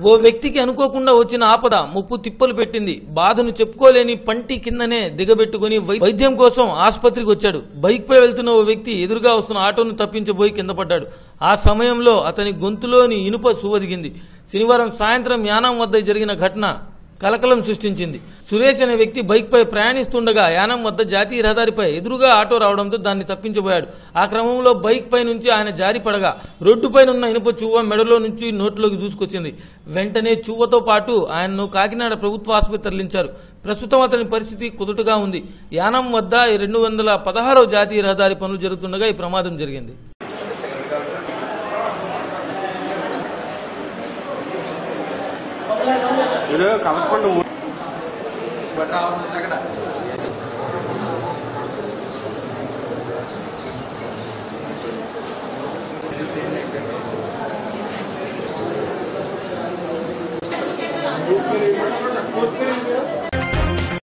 ఓ వ్యక్తికి అనుకోకుండా వచ్చిన ఆపద ముప్పు తిప్పలు పెట్టింది బాధను చెప్పుకోలేని పంటి కిందనే దిగబెట్టుకుని వై- వైద్యం కోసం ఆసుపత్రికి వచ్చాడు బైక్ పై వెళ్తున్న ఓ వ్యక్తి ఎదురుగా వస్తున్న ఆటోను తప్పించబోయి కింద పడ్డాడు ఆ సమయంలో అతని గొంతులోని ఇనుప సువదిగింది శనివారం సాయంత్రం యానం వద్ద జరిగిన ఘటన కలకలం సృష్టించింది సురేష్ అనే వ్యక్తి బైక్ పై ప్రయాణిస్తుండగా యానం వద్ద జాతీయ రహదారిపై ఎదురుగా ఆటో రావడంతో దాన్ని తప్పించబోయాడు ఆ క్రమంలో బైక్ పై నుంచి ఆయన జారి పడగా రోడ్డుపైన ఉన్న ఇనుప చువ్వ మెడలో నుంచి నోట్లోకి దూసుకొచ్చింది వెంటనే చువ్వతో పాటు ఆయన్ను కాకినాడ ప్రభుత్వ ఆసుపత్రి తరలించారు ప్రస్తుతం అతని పరిస్థితి కుదుటగా ఉంది యానం వద్ద రెండు వందల పదహారవ జాతీయ రహదారి పనులు జరుగుతుండగా ఈ ప్రమాదం జరిగింది మీరు కలపకుండా ఊ-